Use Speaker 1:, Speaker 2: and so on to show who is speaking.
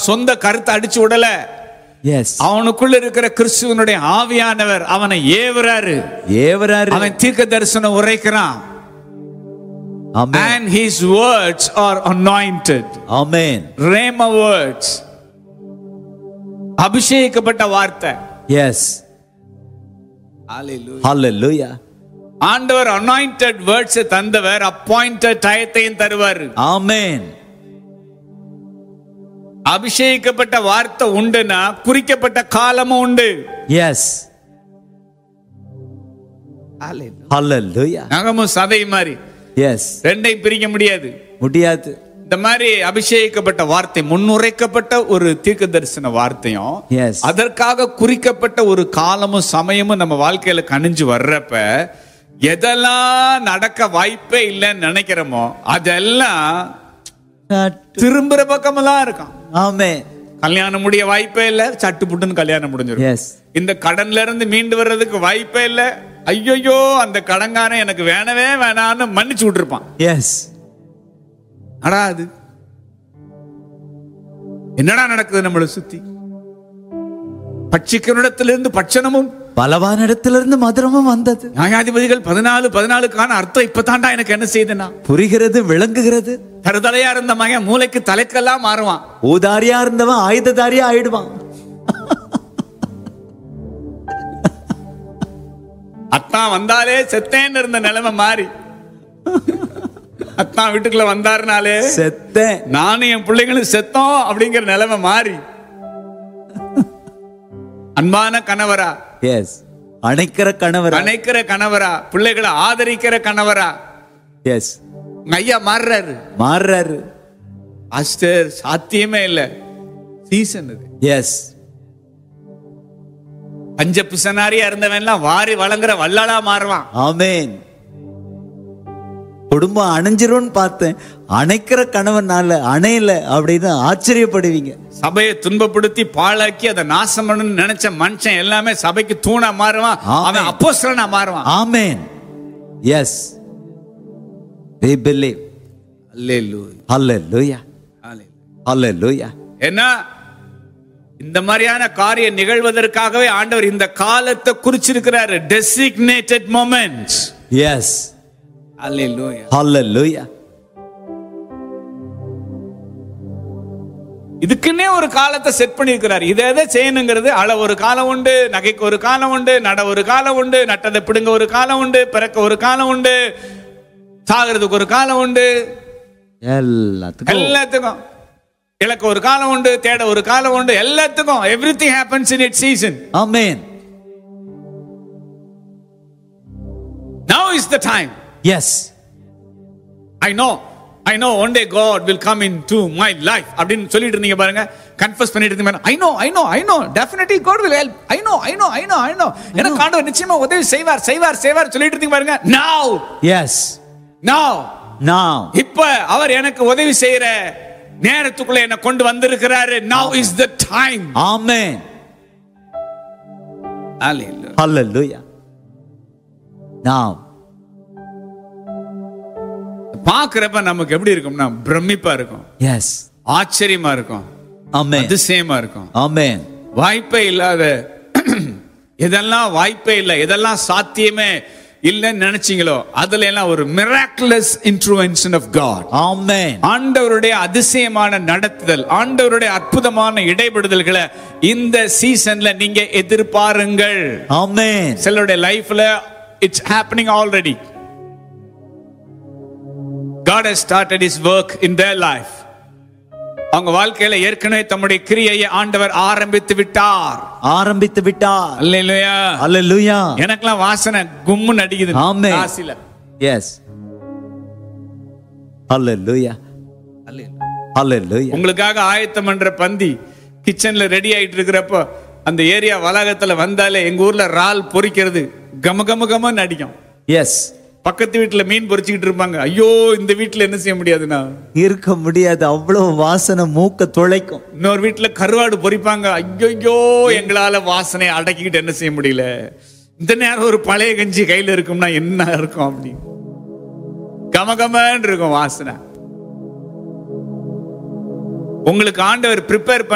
Speaker 1: சொந்த கருத்தை அடிச்சு விடல
Speaker 2: எஸ்
Speaker 1: அவனுக்குள்ள இருக்கிற கிறிஸ்துவனுடைய ஆவியானவர் அவனை ஏவுறாரு
Speaker 2: ஏவராரு
Speaker 1: அவன் தீர்க்க தரிசனம் உரைக்கிறான்
Speaker 2: ஆமென்
Speaker 1: and his words are anointed
Speaker 2: amen
Speaker 1: rhema words அபிஷேகிக்கப்பட்ட வார்த்தை
Speaker 2: எஸ் ஹalleluya
Speaker 1: ஆண்டவர் அனாயிண்டட் வேர்ட்ஸ் தந்தவர் அப்பாயிண்டட் டயத்தையும் தருவார்
Speaker 2: ஆமென்
Speaker 1: அபிஷேகிக்கப்பட்ட வார்த்தை உண்டுனா குறிக்கப்பட்ட காலமும் உண்டு
Speaker 2: எஸ் ஹalleluya
Speaker 1: நகமும் சதை மாதிரி
Speaker 2: எஸ்
Speaker 1: ரெண்டையும் பிரிக்க முடியாது
Speaker 2: முடியாது
Speaker 1: இந்த மாதிரி அபிஷேகிக்கப்பட்ட வார்த்தை முன்னுரைக்கப்பட்ட ஒரு தீர்க்க தரிசன வார்த்தையும்
Speaker 2: Yes.
Speaker 1: அதற்காக குறிக்கப்பட்ட ஒரு காலமும் சமயமும் நம்ம வாழ்க்கையில கணிஞ்சு வர்றப்ப எதெல்லாம் நடக்க வாய்ப்பே இல்லைன்னு நினைக்கிறோமோ அதெல்லாம் திரும்புற பக்கமெல்லாம் இருக்கும்
Speaker 2: ஆமென்
Speaker 1: கல்யாணம் முடிய வாய்ப்பே இல்ல சட்டு புட்டுன்னு கல்யாணம் முடிஞ்சிடும்
Speaker 2: எஸ்
Speaker 1: இந்த கடன்ல இருந்து மீண்டு வர்றதுக்கு வாய்ப்பே இல்ல ஐயோ அந்த கடன்காரன் எனக்கு வேணவே வேணான்னு மன்னிச்சு விட்டுருப்பான்
Speaker 2: எஸ்
Speaker 1: அடா அது என்னடா நடக்குது நம்மளை சுத்தி பட்சிக்கனிடத்திலிருந்து பட்சணமும்
Speaker 2: பலவான இடத்திலிருந்து மதுரமும் வந்தது
Speaker 1: நியாயாதிபதிகள் பதினாலு பதினாலுக்கான அர்த்தம் இப்பதான்டா எனக்கு என்ன செய்யுதுன்னா
Speaker 2: புரிகிறது விளங்குகிறது
Speaker 1: தருதலையா இருந்த மகன் மூளைக்கு தலைக்கெல்லாம் மாறுவான்
Speaker 2: ஊதாரியா இருந்தவன் ஆயுததாரியா ஆயிடுவான்
Speaker 1: அத்தான் வந்தாலே செத்தேன்னு இருந்த நிலைமை மாறி அத்தான் வீட்டுக்குள்ள வந்தாருனாலே
Speaker 2: செத்தேன்
Speaker 1: நானும் என் பிள்ளைங்களும் செத்தோம் அப்படிங்கிற நிலைமை மாறி அன்பான கணவரா
Speaker 2: எஸ் அணைக்கிற கணவர்
Speaker 1: அணைக்கிற கணவரா பிள்ளைகளை ஆதரிக்கிற கணவரா
Speaker 2: எஸ்
Speaker 1: உங்க ஐயா மாறுறாரு
Speaker 2: மாறுறாரு
Speaker 1: பாஸ்டர் சாத்தியமே இல்ல சீசன் இது
Speaker 2: எஸ்
Speaker 1: பஞ்ச பிசனாரியா இருந்தவன்லாம் வாரி வழங்குற வல்லாளா மாறுவான்
Speaker 2: ஆமென் குடும்பம் அணைஞ்சிரும்னு பார்த்தேன் அணைக்கிற கணவனால அணையல அப்படின்னு ஆச்சரியப்படுவீங்க
Speaker 1: சபையை துன்பப்படுத்தி பாழாக்கி அதை நாசம் பண்ணணும்னு நினைச்ச மனுஷன் எல்லாமே சபைக்கு தூணா மாறுவான்
Speaker 2: ஆமென்.
Speaker 1: அவன் அப்போஸ்தலனா மாறுவான்
Speaker 2: ஆமென் எஸ் we believe
Speaker 1: அல்லேலூயா
Speaker 2: hallelujah hallelujah
Speaker 1: ஏன்னா இந்த மாதிரியான காரியம் நிகழ்வதற்காகவே ஆண்டவர் இந்த காலத்தை குறிச்சிருக்கிறாரு டெசிக்னேட்டட் மொமெண்ட்ஸ்
Speaker 2: yes
Speaker 1: அல்லேலூயா
Speaker 2: hallelujah
Speaker 1: இதுக்குன்னே ஒரு காலத்தை செட் பண்ணியிருக்கிறார் இதை எதை செய்யணுங்கிறது அள ஒரு காலம் உண்டு நகைக்கு ஒரு காலம் உண்டு நட ஒரு காலம் உண்டு நட்டதை பிடுங்க ஒரு காலம் உண்டு பிறக்க ஒரு காலம் உண்டு சாகிறதுக்கு ஒரு காலம் உண்டு
Speaker 2: எல்லாத்துக்கும்
Speaker 1: எல்லாத்துக்கும் இழக்க ஒரு காலம் உண்டு தேட ஒரு காலம் உண்டு எல்லாத்துக்கும் everything happens in it season
Speaker 2: amen
Speaker 1: now is the time
Speaker 2: yes
Speaker 1: I know I know one day God will come into my life அப்படின்னு சொல்லிட்டு இருந்தீங்க பாருங்க கன்ஃபஸ் பண்ணிட்டு இருந்தீங்க I know I know I know definitely God will help I know I know I know I know எனக்கு ஆண்டவர் நிச்சயமா உதவி செய்வார் செய்வார் செய்வார் சொல்லிட்டு இருந்தீங்க பாருங்க நவ்
Speaker 2: எஸ்
Speaker 1: நவ்
Speaker 2: now
Speaker 1: இப்ப அவர் எனக்கு உதவி செய்யற நேரத்துக்குள்ள என்ன கொண்டு வந்திருக்கிறாரு now is the time
Speaker 2: amen hallelujah now
Speaker 1: பாக்குறப்ப நமக்கு எப்படி இருக்கும்னா பிரமிப்பா இருக்கும்
Speaker 2: yes
Speaker 1: ஆச்சரியமா இருக்கும்
Speaker 2: amen
Speaker 1: அதிசயமா இருக்கும்
Speaker 2: amen
Speaker 1: வாய்ப்பே இல்லாத எதெல்லாம் வாய்ப்பே இல்லை எதெல்லாம் சாத்தியமே இல்லைன்னு நினைச்சீங்களோ அதுல எல்லாம் ஒரு miraculous influence of God
Speaker 2: amen
Speaker 1: ஆண்டவருடைய அதிசயமான நடத்துதல் ஆண்டவருடைய அற்புதமான இடைபடுதல்களை இந்த சீசன்ல நீங்க எதிர்பாருங்கள்
Speaker 2: amen
Speaker 1: சிலருடைய லைஃப்ல it's happening already God has started his work in their life அவங்க வாழ்க்கையில ஏற்கனவே தம்முடைய கிரியையை ஆண்டவர் ஆரம்பித்து விட்டார்
Speaker 2: ஆரம்பித்து விட்டார்
Speaker 1: அல்லேலூயா
Speaker 2: hallelujah
Speaker 1: எனக்கெல்லாம் வாசனை கும்முன்னு அடிக்குது
Speaker 2: ஆமென்.
Speaker 1: காசில
Speaker 2: yes hallelujah hallelujah
Speaker 1: உங்களுக்காக ஆயத்தம் பண்ற பந்தி கிச்சன்ல ரெடி ஆயிட்டு இருக்கிறப்போ அந்த ஏரியா வளாகத்துல வந்தாலே எங்க ஊர்ல இறால் பொரிக்கிறது கம கம கமன்னு அடிக்கும்
Speaker 2: yes
Speaker 1: பக்கத்து வீட்டுல மீன் பொரிச்சுக்கிட்டு இருப்பாங்க ஐயோ இந்த வீட்டுல என்ன செய்ய முடியாதுண்ணா
Speaker 2: இருக்க முடியாது அவ்வளவு வாசனை மூக்க துளைக்கும்
Speaker 1: இன்னொரு வீட்டுல கருவாடு பொரிப்பாங்க ஐயோ எங்களால வாசனை அடக்கிக்கிட்டு என்ன செய்ய முடியல இந்த நேரம் ஒரு பழைய கஞ்சி கையில இருக்கும்னா என்ன இருக்கும் அப்படி கமகமன்னு இருக்கும் வாசனை உங்களுக்கு ஆண்டவர் ப்ரிப்பேர்